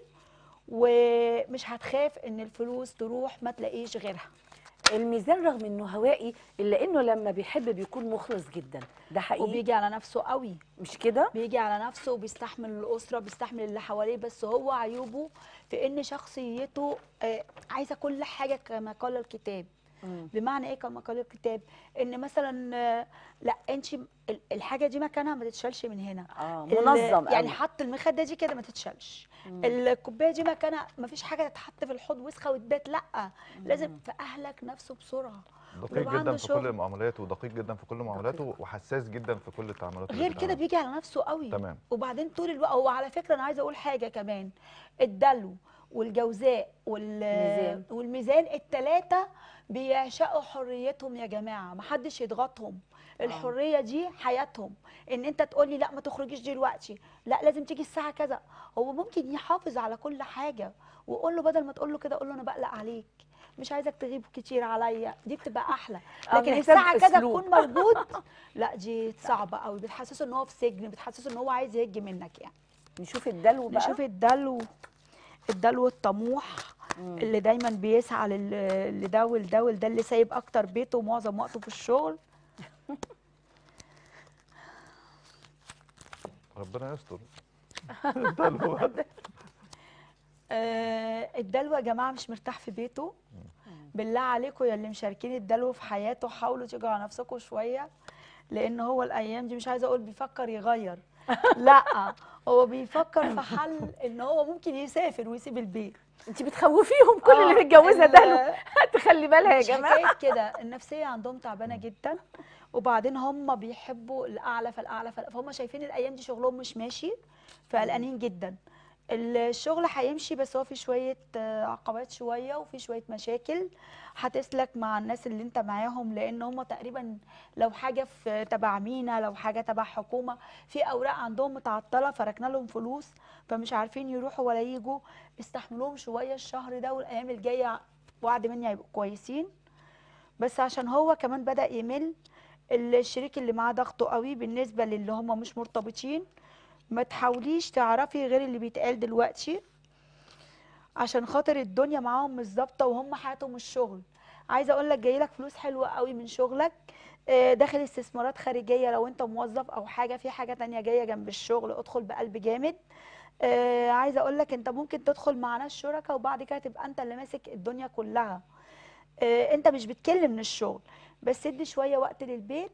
E: ومش هتخاف ان الفلوس تروح ما تلاقيش غيرها
B: الميزان رغم انه هوائي الا انه لما بيحب بيكون مخلص جدا ده حقيقي
E: وبيجي على نفسه قوي
B: مش كده
E: بيجي على نفسه وبيستحمل الأسرة بيستحمل اللي حواليه بس هو عيوبه في إن شخصيته آه، عايزة كل حاجة كما قال الكتاب
B: مم.
E: بمعنى ايه كما قال الكتاب ان مثلا آه، لا انت ال- الحاجه دي مكانها ما تتشالش من هنا
B: اه
E: ال-
B: منظم
E: يعني
B: قوي.
E: حط المخده دي كده ما تتشالش
B: مم.
E: الكوبايه دي مكانها ما فيش حاجه تتحط في الحوض وسخه وتبات لا لازم فاهلك نفسه بسرعه
A: دقيق
E: ويبقى عنده
A: جدا في
E: شغل.
A: كل معاملاته ودقيق جدا في كل معاملاته وحساس جدا في كل التعاملات اللي
E: غير كده
A: بتتعامل.
E: بيجي على نفسه قوي
A: تمام
E: وبعدين طول الوقت هو على فكره انا عايزه اقول حاجه كمان الدلو والجوزاء وال
B: ميزان.
E: والميزان الثلاثه بيعشقوا حريتهم يا جماعه محدش يضغطهم الحريه دي حياتهم ان انت تقول لي لا ما تخرجيش دلوقتي لا لازم تيجي الساعه كذا هو ممكن يحافظ على كل حاجه وقول له بدل ما تقول له كده قول له انا بقلق عليك مش عايزك تغيب كتير عليا دي بتبقى احلى
B: آه،
E: لكن
B: محتاج
E: الساعه كذا
B: أسلوب.
E: تكون موجود لا دي صعبه قوي بتحسسه ان هو في سجن بتحسسه ان هو عايز يهج منك يعني
B: نشوف الدلو بقى
E: نشوف الدلو الدلو الطموح
B: مم.
E: اللي دايما بيسعى لل- لده ولده ولده اللي سايب اكتر بيته ومعظم وقته في الشغل
A: ربنا يستر ده اللي هو
E: آه الدلو يا جماعه مش مرتاح في بيته بالله عليكم يا اللي مشاركين الدلو في حياته حاولوا تيجوا على نفسكم شويه لان هو الايام دي مش عايزه اقول بيفكر يغير لا هو بيفكر في حل ان هو ممكن يسافر ويسيب البيت
B: انت بتخوفيهم كل
E: آه،
B: اللي متجوزه
E: ال-
B: دلو تخلي بالها يا
E: مش
B: جماعه
E: حكايه كده النفسيه عندهم تعبانه جدا وبعدين هم بيحبوا الاعلى فالاعلى فالأعلى، فهم شايفين الايام دي شغلهم مش ماشي فقلقانين جدا الشغل هيمشي بس هو في شويه آه، عقبات شويه وفي شويه مشاكل هتسلك مع الناس اللي انت معاهم لان هم تقريبا لو حاجه في تبع مينا لو حاجه تبع حكومه في اوراق عندهم متعطله فركنا لهم فلوس فمش عارفين يروحوا ولا يجوا استحملوهم شويه الشهر ده والايام الجايه وعد مني هيبقوا كويسين بس عشان هو كمان بدأ يمل الشريك اللي معاه ضغطه قوي بالنسبة للي هم مش مرتبطين ما تحاوليش تعرفي غير اللي بيتقال دلوقتي عشان خاطر الدنيا معاهم مش ظابطه وهم حياتهم الشغل عايزه اقول لك جاي لك فلوس حلوه قوي من شغلك آه، داخل استثمارات خارجيه لو انت موظف او حاجه في حاجه تانية جايه جنب الشغل ادخل بقلب جامد آه، عايزه اقول لك انت ممكن تدخل مع ناس شركاء وبعد كده تبقى انت اللي ماسك الدنيا كلها آه، انت مش بتكل من الشغل بس ادي شويه وقت للبيت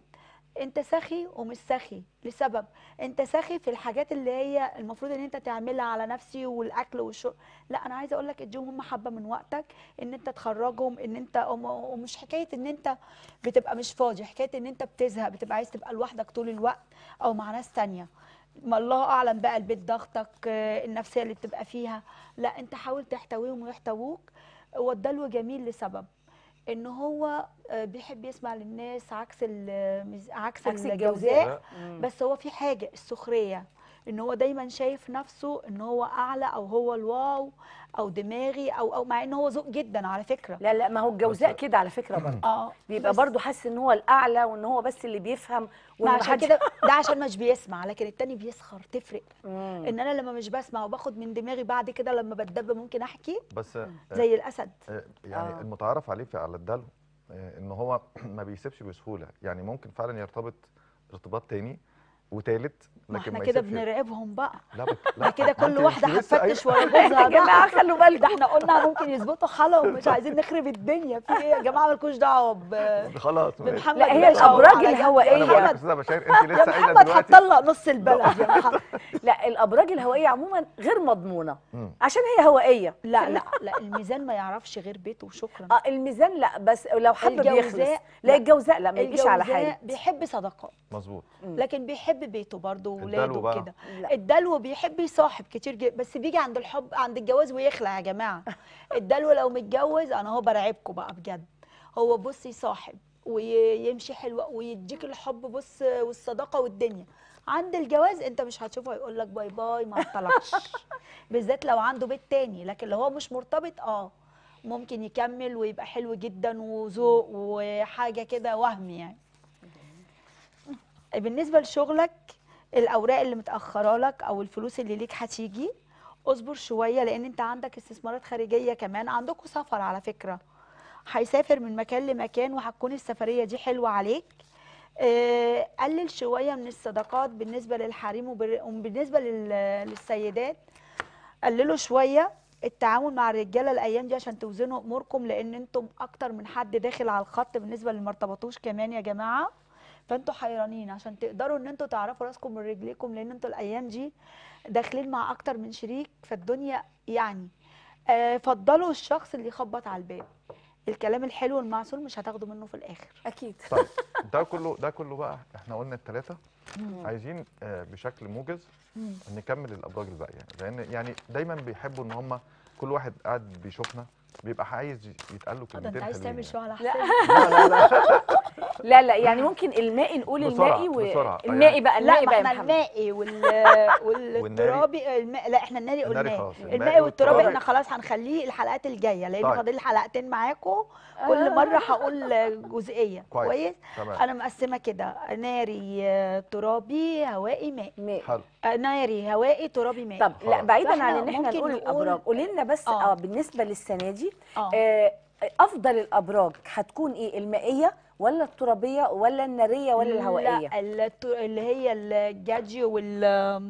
E: انت سخي ومش سخي لسبب انت سخي في الحاجات اللي هي المفروض ان انت تعملها على نفسي والاكل والشرب لا انا عايزه اقول لك اديهم هم حبه من وقتك ان انت تخرجهم ان انت وم- ومش حكايه ان انت بتبقى مش فاضي حكايه ان انت بتزهق بتبقى عايز تبقى لوحدك طول الوقت او مع ناس تانية ما الله اعلم بقى البيت ضغطك آه، النفسيه اللي بتبقى فيها لا انت حاول تحتويهم ويحتووك هو الدلو جميل لسبب ان هو آه، بيحب يسمع للناس عكس ال- عكس,
B: عكس
E: الجوزاء
B: الجوزاء.
E: بس هو في حاجه السخريه ان هو دايما شايف نفسه ان هو اعلى او هو الواو او دماغي او او مع ان هو ذوق جدا على فكره
B: لا لا ما هو الجوزاء
A: بس-
B: كده على فكره برضه
E: اه
B: بيبقى
E: بس-
B: برضه حاسس ان هو الاعلى وان هو بس اللي بيفهم
E: ما
B: وان
E: عشان
B: محدش-
E: كده ده عشان مش بيسمع لكن التاني بيسخر تفرق
B: مم.
E: ان انا لما مش بسمع وباخد من دماغي بعد كده لما بتدب ممكن احكي
A: بس آه،
E: زي الاسد
A: آه، يعني
B: آه.
A: المتعارف عليه في على الدلو آه، ان هو ما بيسيبش بسهوله يعني ممكن فعلا يرتبط ارتباط تاني وتالت
E: ما
A: لكن
E: احنا
A: ما
E: كده
A: يسيبش
E: بنراقبهم بقى
A: لا بك...
E: ده كده كل
A: أنت
E: واحده
A: لسه قايلة-
E: هتفتش ورا جوزها
B: يا جماعه
E: بقى
B: خلوا
E: ده
B: بالكم
E: احنا قلنا ممكن يظبطوا حلقه ومش عايزين نخرب الدنيا في ايه يا جماعه مالكوش دعوه ب-
A: خلاص ماشي.
E: بمحمد
B: لا هي
E: باشا
B: الابراج
E: وعلى جنب.
B: الهوائيه
A: انا بقول لك
E: محمد-
A: يا استاذه بشاير انت
E: يا
A: لسه قايله
E: محمد
A: دلوقتي
E: هتطلق نص البلد يا محمد
B: لا الابراج الهوائيه عموما غير مضمونه
A: مم.
B: عشان هي هوائيه
E: لا لا لا الميزان ما يعرفش غير بيته وشكرا
B: اه الميزان لا بس لو حب بيخلص
E: الجوزاء-
B: لا
E: لا.
B: الجوزاء لا ما يجيش على
E: الجوزاء
B: حاجه
E: بيحب صداقات
A: مظبوط
E: لكن بيحب بيته برضه وولاده
A: الدلو بقى.
E: وكده
B: لا.
E: الدلو بيحب يصاحب كتير جدا بس بيجي عند الحب عند الجواز ويخلع يا جماعه الدلو لو متجوز انا هو برعبكم بقى بجد هو بص يصاحب ويمشي حلو ويديك الحب بص والصداقه والدنيا عند الجواز انت مش هتشوفه هيقول لك باي باي ما طلعش بالذات لو عنده بيت تاني لكن لو هو مش مرتبط اه ممكن يكمل ويبقى حلو جدا وذوق وحاجه كده وهم يعني بالنسبه لشغلك الاوراق اللي متاخره لك او الفلوس اللي ليك هتيجي اصبر شويه لان انت عندك استثمارات خارجيه كمان عندكم سفر على فكره هيسافر من مكان لمكان وهتكون السفريه دي حلوه عليك آه، قلل شويه من الصداقات بالنسبه للحريم وبر- وبالنسبه لل- للسيدات قللوا شويه التعامل مع الرجاله الايام دي عشان توزنوا اموركم لان انتم اكتر من حد داخل على الخط بالنسبه اللي ما ارتبطوش كمان يا جماعه فانتوا حيرانين عشان تقدروا ان انتوا تعرفوا راسكم من رجليكم لان انتوا الايام دي داخلين مع اكتر من شريك فالدنيا يعني آه فضلوا الشخص اللي يخبط على الباب الكلام الحلو المعسول مش هتاخدوا منه في الاخر
B: اكيد
A: طيب ده كله ده كله بقى احنا قلنا الثلاثه عايزين آه، بشكل موجز نكمل الابراج الباقيه لان يعني دايما بيحبوا ان هم كل واحد قاعد بيشوفنا بيبقى عايز يتقال له
E: آه، ده
A: كلمتين
E: انت عايز
A: حلوين
E: تعمل شو
A: يعني.
E: على
B: لا.
E: حسابي
A: لا لا لا
B: لا لا يعني ممكن المائي نقول
A: بسرعة،
B: المائي و...
A: بسرعة.
B: المائي بقى
E: لا
B: المائي
E: ما
B: بقى يا
E: احنا
B: محمد
E: المائي وال والترابي الماء لا احنا الناري
A: الناري
E: قلناه
A: خلاص، المائي
E: المائي والترابي
A: والترابي.
E: احنا خلاص هنخليه الحلقات الجايه لان
A: طيب.
E: فاضل لي حلقتين معاكم كل مره هقول جزئيه
A: كويس.
E: كويس
A: تمام
E: انا مقسمه كده ناري آه، ترابي هوائي مائي
B: مائي
A: حلو
E: آه، ناري هوائي ترابي مائي
B: طب لا
A: خلاص.
B: بعيدا
E: فإحنا
B: عن ان احنا
E: ممكن
B: نقول
E: نقول-
B: الابراج قولي لنا بس
E: آه.
B: اه بالنسبه للسنه دي
E: اه
B: آه افضل الابراج هتكون ايه المائيه ولا الترابيه ولا الناريه ولا الهوائيه
E: لا الت- اللي هي الجاجي وال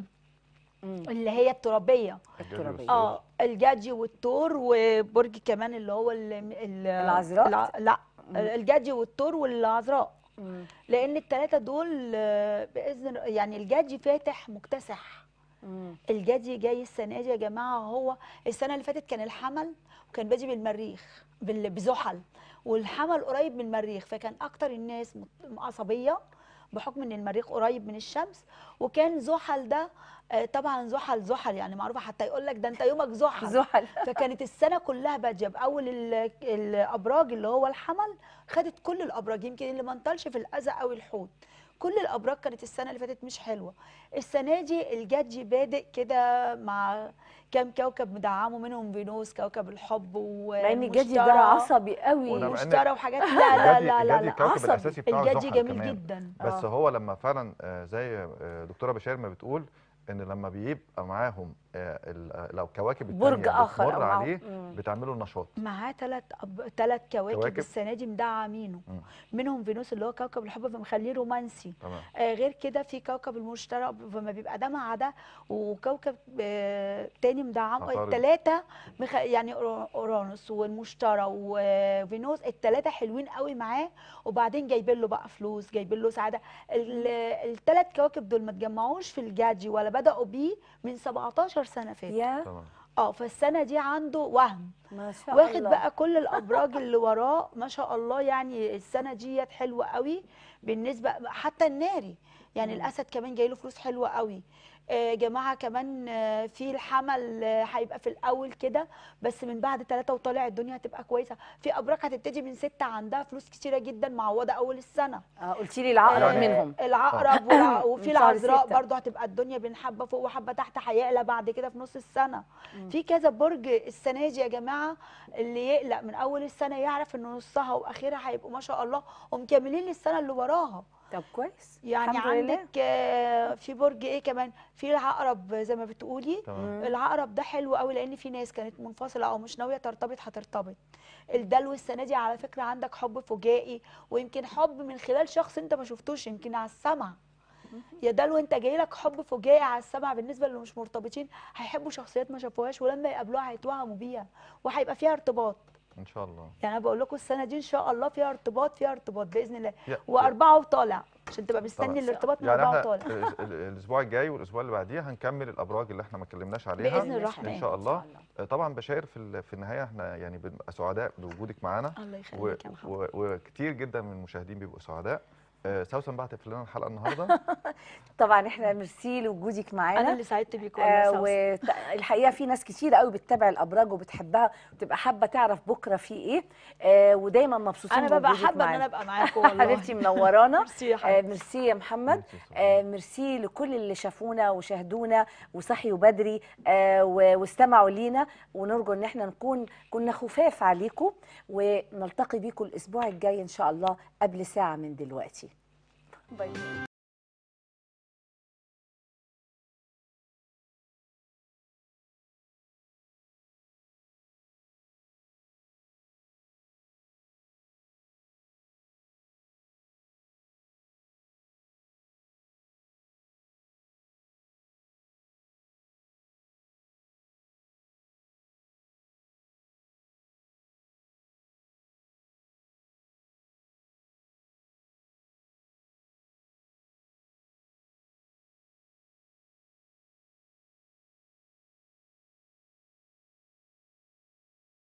B: مم.
E: اللي هي الترابيه
B: الترابيه
E: اه الجاجي والثور وبرج كمان اللي هو ال ال
B: العذراء؟
E: الع... لا الجاجي والثور والعذراء
B: مم.
E: لان الثلاثه دول آه، باذن يعني الجاجي فاتح مكتسح
B: مم.
E: الجدي جاي السنه دي يا جماعه هو السنه اللي فاتت كان الحمل وكان بادي بالمريخ بال- بزحل والحمل قريب من المريخ فكان اكتر الناس مت- عصبيه بحكم ان المريخ قريب من الشمس وكان زحل ده آه، طبعا زحل زحل يعني معروفه حتى يقول لك ده انت يومك زحل
B: زحل
E: فكانت السنه كلها باديه باول ال- الابراج اللي هو الحمل خدت كل الابراج يمكن اللي ما انطلش في الاذى قوي الحوت كل الابراج كانت السنه اللي فاتت مش حلوه السنه دي الجدي بادئ كده مع كام كوكب مدعمه منهم فينوس كوكب الحب
B: مع ان الجدي ده
E: ومشتري
B: عصبي قوي
A: وأنا بقى-
E: ومشتري وحاجات لا لا
A: الجدي-
E: لا لا,
A: الجدي
E: لا.
A: الكوكب
B: عصبي.
A: الاساسي بتاعه
E: الجدي
A: زحل
E: جميل
A: كمان.
E: جدا
A: بس
B: آه.
A: هو لما فعلا آه، زي آه، دكتوره بشير ما بتقول ان لما بيبقى معاهم آه، ال- آه، لو كواكب
B: برج
A: التانية
B: آخر
A: بتمر
B: أو معه-
A: عليه
B: مم.
A: بتعملوا نشاط
E: معاه ثلاث أب... ثلاث كواكب,
A: كواكب؟
E: السنه دي مدعمينه
A: مم.
E: منهم فينوس اللي هو كوكب الحب فمخليه رومانسي
A: تمام
E: آه غير كده في كوكب المشتري فما بيبقى ده مع ده وكوكب آه تاني مدعم
A: عطارد.
E: الثلاثه مخ... يعني أورا- اورانوس والمشتري وفينوس الثلاثه حلوين قوي معاه وبعدين جايبين له بقى فلوس جايبين له سعاده الثلاث كواكب دول ما اتجمعوش في الجدي ولا بداوا بيه من 17 سنه فاتوا
B: يا
A: تمام
E: اه فالسنه دي عنده وهم
B: ما شاء
E: واخد
B: الله
E: بقى كل الابراج اللي وراه ما شاء الله يعني السنه ديت حلوه قوي بالنسبه حتى الناري يعني الاسد كمان جاي له فلوس حلوه قوي آه جماعه كمان آه، في الحمل آه، هيبقى في الاول كده بس من بعد ثلاثة وطالع الدنيا هتبقى كويسه في ابراج هتبتدي من ستة عندها فلوس كتيره جدا معوضه اول السنه
B: آه قلت لي العقرب
E: آه،
B: منهم
E: العقرب والع- وفي
B: من شهر
E: العذراء
B: ستة.
E: برضو هتبقى الدنيا بين حبه فوق وحبه تحت هيعلى بعد كده في نص السنه في كذا برج السنه دي يا جماعه اللي يقلق من اول السنه يعرف ان نصها واخرها هيبقوا ما شاء الله ومكملين للسنه اللي وراها
B: طب كويس
E: يعني
B: الحمد لله.
E: عندك آه، في برج ايه كمان في العقرب زي ما بتقولي
A: تمام
E: العقرب ده حلو قوي لان في ناس كانت منفصله او مش ناويه ترتبط هترتبط الدلو السنه دي على فكره عندك حب فجائي ويمكن حب من خلال شخص انت ما شفتوش يمكن على السمع يا دلو انت جاي لك حب فجائي على السمع بالنسبه للي مش مرتبطين هيحبوا شخصيات ما شافوهاش ولما يقابلوها هيتوهموا بيها وهيبقى فيها ارتباط
A: ان شاء الله
E: يعني انا بقول لكم السنه دي ان شاء الله فيها ارتباط فيها ارتباط باذن الله
A: يا-
E: واربعه وطالع عشان تبقى مستني
A: طبعا.
E: الارتباط من
A: يعني
E: اربعه
A: احنا
E: وطالع
A: ال- ال- الاسبوع الجاي والاسبوع اللي بعديه هنكمل الابراج اللي احنا ما اتكلمناش عليها
E: بإذن الرحمن.
A: ان شاء الله آه، طبعا بشاير في ال- في النهايه احنا يعني بنبقى سعداء بوجودك معانا
E: الله
A: و-
E: يخليك يا محمد
A: و- وكتير جدا من المشاهدين بيبقوا سعداء آه، سوسن بقى هتقفل لنا الحلقه النهارده
B: طبعا احنا ميرسي لوجودك
E: انا
B: معانا
E: اللي سعدت بيكم
B: آه
E: والله سوسن.
B: والحقيقه في ناس كتير قوي بتتابع الابراج وبتحبها وتبقى حابه تعرف بكره في ايه آه ودايما مبسوطين
E: انا ببقى
B: بوجودك
E: حابه ان
B: معانا.
E: انا ابقى معاكم والله
B: حبيبتي منورانا
E: ميرسي يا
B: آه
E: حبيبتي
B: ميرسي يا محمد
A: ميرسي يا سوسن.
B: آه ميرسي لكل اللي شافونا وشاهدونا وصحيوا بدري آه و- واستمعوا لينا ونرجو ان احنا نكون كنا خفاف عليكم ونلتقي بيكم الاسبوع الجاي ان شاء الله قبل ساعه من دلوقتي باي باي